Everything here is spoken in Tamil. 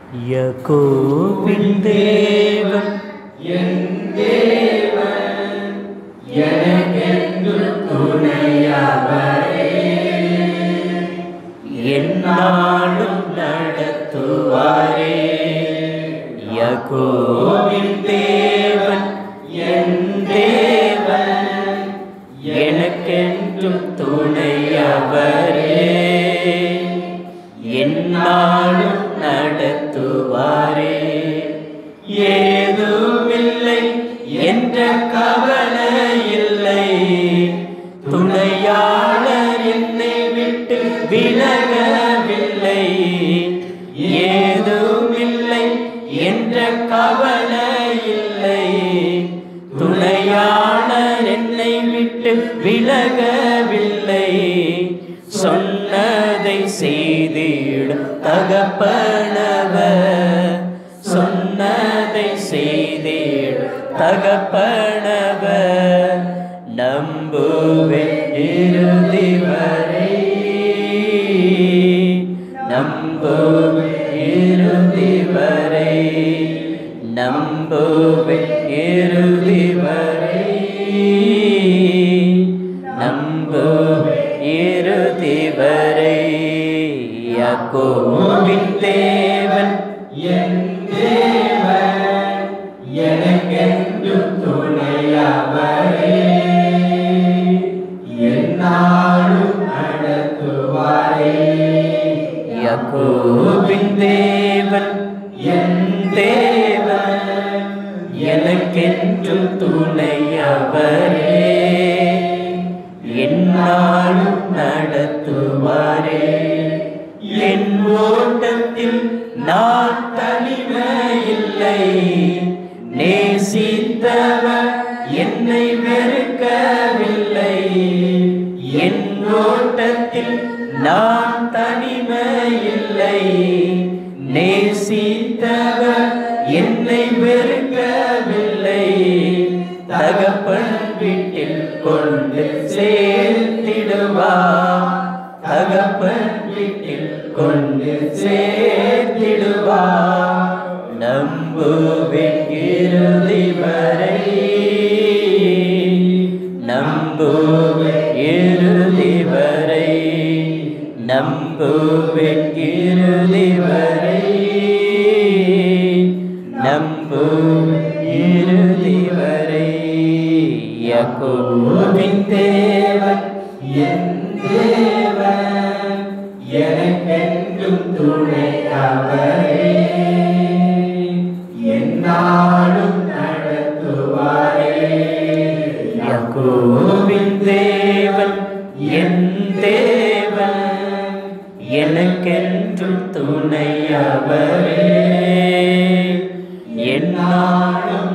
யகோபின் தேவன் என்னாலும் நடத்துவாரே யகோபின் தேவன் என் தேவன் எனக்கென்றும் துணையவரே என்னாலும் நடத்துவாரே ஏதுமில்லை என்ற கவலை இல்லை துணையாளர் என்னை விட்டு விலகவில்லை ஏதுமில்லை என்ற கவலை இல்லை துணையாளர் என்னை விட்டு விலகவில்லை சொன்னதை செய்திடும் தகப்பனவர் சொன்னதை செய்திடும் தகப்பனவர் நம்புவேன் இறுதி வரை நம்புவேன் இறுதி வரை நம்புவேன் இறுதி வரை நம்புவேன் இறுதி வரை யாக்கோபின் தேவன் என் தேவன் எனக்கென்றும் துணையவரே என்னாலும் நடத்துவாரே யாக்கோபின் தேவன் என் தேவன் எனக்கென்றும் துணையவரே என்னாலும் நடத்துவாரே என் ஓட்டத்தில் நான் தனிமையில்லை நேசித்தவர் என்னை வெறுக்கவில்லை என் ஓட்டத்தில் நான் தனிமையில்லை நேசித்தவர் என்னை வெறுக்கவில்லை தகப்பன் வீட்டில் கொண்டு சேர்த்திடுவார் தகப்பன் வீட்டில் கொண்டு சேர்த்திடுவார் நம்புவேன் இறுதி வரை நம்புவேன் இறுதி வரை நம்புவேன் இறுதி வரை நம்புவேன் இறுதி வரை யகோவின் தேவன் என் தேவன் எனக்கென்றும் துணையவரே என்னாலும் நடத்துவாரே யகோவின் தேவன் என் தேவன் எனக்கென்றும் துணையவரே என்னாலும்